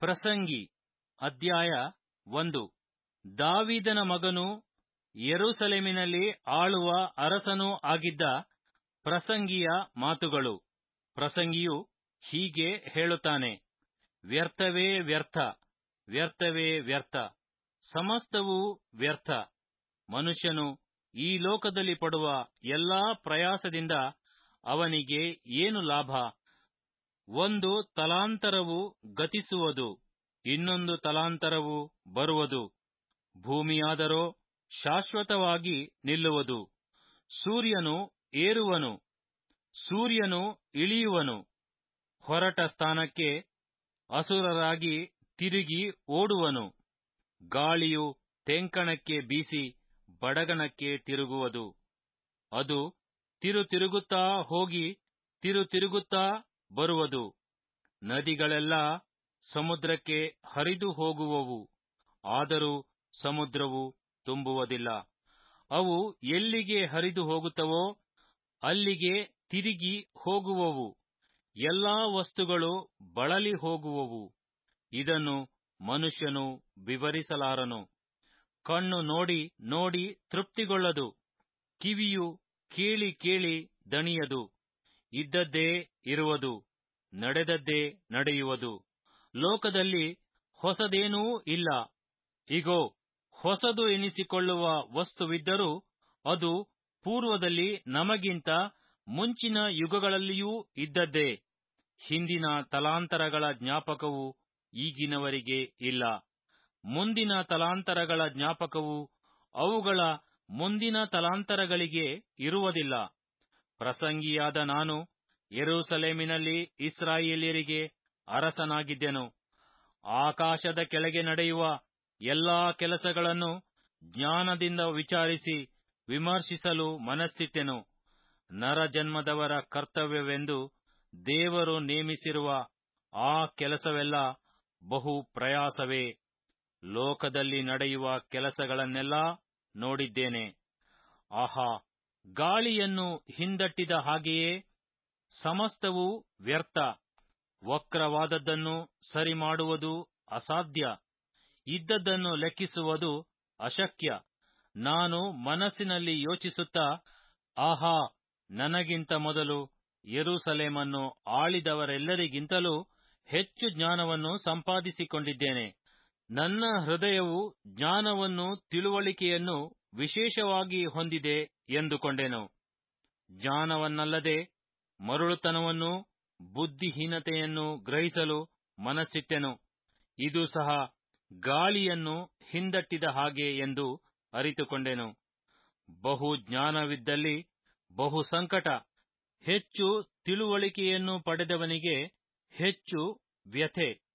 ಪ್ರಸಂಗಿ ಅಧ್ಯಾಯ ಒಂದು ದಾವೀದನ ಮಗನೂ ಯೆರೂಸಲೇಮಿನಲ್ಲಿ ಆಳುವ ಅರಸನೂ ಆಗಿದ್ದ ಪ್ರಸಂಗಿಯ ಮಾತುಗಳು ಪ್ರಸಂಗಿಯು ಹೀಗೆ ಹೇಳುತ್ತಾನೆ ವ್ಯರ್ಥವೇ ವ್ಯರ್ಥ ವ್ಯರ್ಥವೇ ವ್ಯರ್ಥ ಸಮಸ್ತವೂ ವ್ಯರ್ಥ ಮನುಷ್ಯನು ಈ ಲೋಕದಲ್ಲಿ ಪಡುವ ಎಲ್ಲಾ ಪ್ರಯಾಸದಿಂದ ಅವನಿಗೆ ಏನು ಲಾಭ ಒಂದು ತಲಾಂತರವು ಗತಿಸುವುದು ಇನ್ನೊಂದು ತಲಾಂತರವು ಬರುವುದು ಭೂಮಿಯಾದರೋ ಶಾಶ್ವತವಾಗಿ ನಿಲ್ಲುವುದು ಸೂರ್ಯನು ಏರುವನು ಸೂರ್ಯನು ಇಳಿಯುವನು ಹೊರಟ ಸ್ಥಾನಕ್ಕೆ ಅಸುರರಾಗಿ ತಿರುಗಿ ಓಡುವನು ಗಾಳಿಯು ತೆಂಕಣಕ್ಕೆ ಬೀಸಿ ಬಡಗಣಕ್ಕೆ ತಿರುಗುವುದು ಅದು ತಿರುತಿರುಗುತ್ತಾ ಹೋಗಿ ತಿರುತಿರುಗುತ್ತಾ ಬರುವುದು ನದಿಗಳೆಲ್ಲ ಸಮುದ್ರಕ್ಕೆ ಹರಿದು ಹೋಗುವವು ಆದರೂ ಸಮುದ್ರವು ತುಂಬುವುದಿಲ್ಲ ಅವು ಎಲ್ಲಿಗೆ ಹರಿದು ಹೋಗುತ್ತವೋ ಅಲ್ಲಿಗೆ ತಿರುಗಿ ಹೋಗುವವು ಎಲ್ಲಾ ವಸ್ತುಗಳು ಬಳಲಿ ಹೋಗುವವು ಇದನ್ನು ಮನುಷ್ಯನು ವಿವರಿಸಲಾರನು ಕಣ್ಣು ನೋಡಿ ನೋಡಿ ತೃಪ್ತಿಗೊಳ್ಳದು ಕಿವಿಯು ಕೇಳಿ ಕೇಳಿ ದಣಿಯದು ಇದ್ದದ್ದೇ ಇರುವುದು ನಡೆದದ್ದೇ ನಡೆಯುವುದು ಲೋಕದಲ್ಲಿ ಹೊಸದೇನೂ ಇಲ್ಲ ಇಗೋ ಹೊಸದು ಎನಿಸಿಕೊಳ್ಳುವ ವಸ್ತುವಿದ್ದರೂ ಅದು ಪೂರ್ವದಲ್ಲಿ ನಮಗಿಂತ ಮುಂಚಿನ ಯುಗಗಳಲ್ಲಿಯೂ ಇದ್ದದ್ದೇ ಹಿಂದಿನ ತಲಾಂತರಗಳ ಜ್ಞಾಪಕವು ಈಗಿನವರಿಗೆ ಇಲ್ಲ ಮುಂದಿನ ತಲಾಂತರಗಳ ಜ್ಞಾಪಕವು ಅವುಗಳ ಮುಂದಿನ ತಲಾಂತರಗಳಿಗೆ ಇರುವುದಿಲ್ಲ ಪ್ರಸಂಗಿಯಾದ ನಾನು ಯೆರೂಸಲೇಮಿನಲ್ಲಿ ಇಸ್ರಾಯೇಲ್ಯರಿಗೆ ಅರಸನಾಗಿದ್ದೆನು ಆಕಾಶದ ಕೆಳಗೆ ನಡೆಯುವ ಎಲ್ಲಾ ಕೆಲಸಗಳನ್ನು ಜ್ಞಾನದಿಂದ ವಿಚಾರಿಸಿ ವಿಮರ್ಶಿಸಲು ಮನಸ್ಸಿಟ್ಟೆನು ನರಜನ್ಮದವರ ಕರ್ತವ್ಯವೆಂದು ದೇವರು ನೇಮಿಸಿರುವ ಆ ಕೆಲಸವೆಲ್ಲ ಬಹು ಪ್ರಯಾಸವೇ ಲೋಕದಲ್ಲಿ ನಡೆಯುವ ಕೆಲಸಗಳನ್ನೆಲ್ಲ ನೋಡಿದ್ದೇನೆ ಆಹಾ ಗಾಳಿಯನ್ನು ಹಿಂದಟ್ಟಿದ ಹಾಗೆಯೇ ಸಮಸ್ತವೂ ವ್ಯರ್ಥ ವಕ್ರವಾದದ್ದನ್ನು ಸರಿ ಮಾಡುವುದು ಅಸಾಧ್ಯ ಇದ್ದದ್ದನ್ನು ಲೆಕ್ಕಿಸುವುದು ಅಶಕ್ಯ ನಾನು ಮನಸ್ಸಿನಲ್ಲಿ ಯೋಚಿಸುತ್ತಾ ಆಹಾ ನನಗಿಂತ ಮೊದಲು ಯೆರೂಸಲೇಮನ್ನು ಆಳಿದವರೆಲ್ಲರಿಗಿಂತಲೂ ಹೆಚ್ಚು ಜ್ಞಾನವನ್ನು ಸಂಪಾದಿಸಿಕೊಂಡಿದ್ದೇನೆ ನನ್ನ ಹೃದಯವು ಜ್ಞಾನವನ್ನು ತಿಳುವಳಿಕೆಯನ್ನು ವಿಶೇಷವಾಗಿ ಹೊಂದಿದೆ ಎಂದುಕೊಂಡೆನು ಜ್ಞಾನವನ್ನಲ್ಲದೆ ಮರುಳುತನವನ್ನು ಬುದ್ಧಿಹೀನತೆಯನ್ನು ಗ್ರಹಿಸಲು ಮನಸ್ಸಿಟ್ಟೆನು ಇದು ಸಹ ಗಾಳಿಯನ್ನು ಹಿಂದಟ್ಟಿದ ಹಾಗೆ ಎಂದು ಅರಿತುಕೊಂಡೆನು ಬಹು ಜ್ಞಾನವಿದ್ದಲ್ಲಿ ಬಹು ಸಂಕಟ ಹೆಚ್ಚು ತಿಳುವಳಿಕೆಯನ್ನು ಪಡೆದವನಿಗೆ ಹೆಚ್ಚು ವ್ಯಥೆ